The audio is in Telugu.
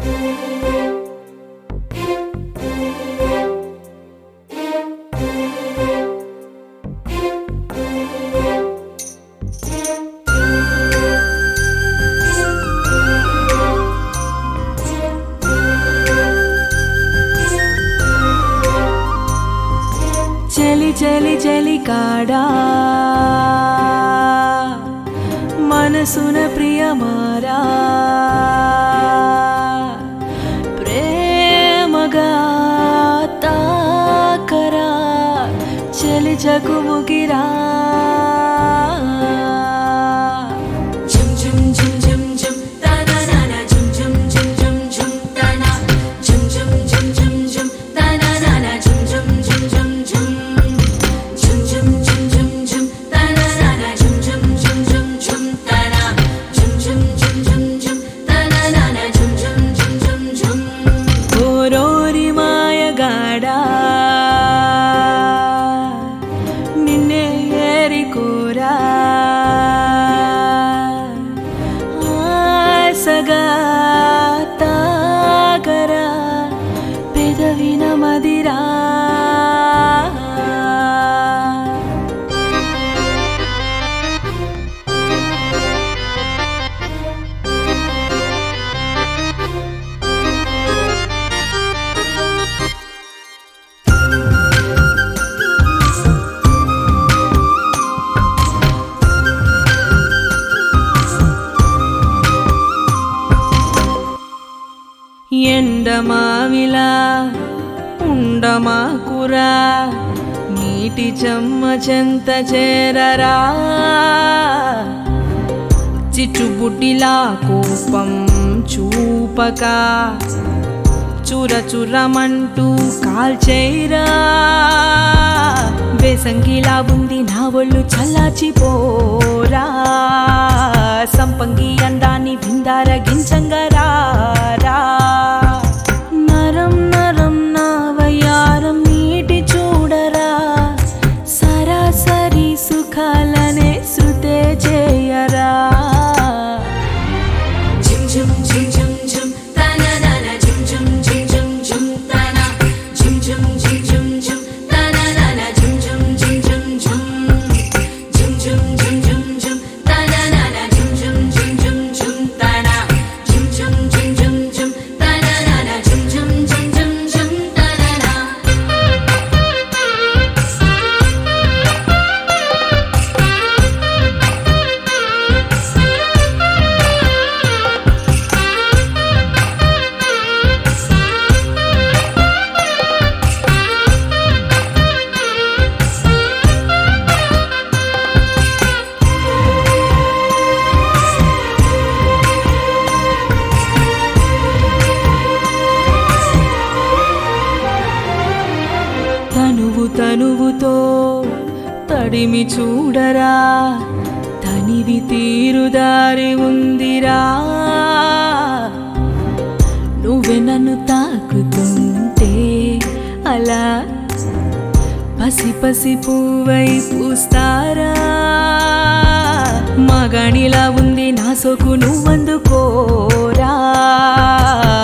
చలి చలి చలి కాడా మనసున ప్రియమారా ప్రేమగా తాకరా చలి చకుముకిరా Jum jum jum jum jum ta na na na jum jum jum jum jum ta na jum jum jum jum jum ta na na na jum jum jum jum jum jum jum jum jum jum ta na na na jum jum jum jum jum ta na jum jum jum jum jum ta na na na jum jum jum jum jum ఓరోరి మాయగాడా నిన్నే ఏరికోరా ఆసగా తాగరా పెదవిన మదిరా ఎండమావిలా ఉండమాకురా నీటి చెమ్మ చెంత చేరరా చిచ్చుబుడ్డిలా కోపం చూపక చుర చురమంటూ కాల్చేరా వేసంగిలా ఉంది నా ఒళ్ళు చల్లాచిపోరా సంపంగి అందాన్ని విందారగించంగా రారా నరం నరం నా వయ్యారం నీటి చూడరా సరాసరి సుఖాలనే శృతే చేయరా Jum jum jum jum jum ta na na na jum jum jum jum jum ta na jum jum jum jum jum ta na na na jum jum jum jum jum jum jum jum jum jum ta na na na jum jum jum jum jum ta na jum jum jum jum jum ta na na na jum jum jum jum jum ta na na తనువు తనువుతో తడిమి చూడరా తనివి తీరుదారి ఉందిరా నువ్వే నన్ను తాకుతుంటే అలా పసి పసి పువ్వై పూస్తారా మగణిలా ఉంది నా సొకు నువ్వందుకోరా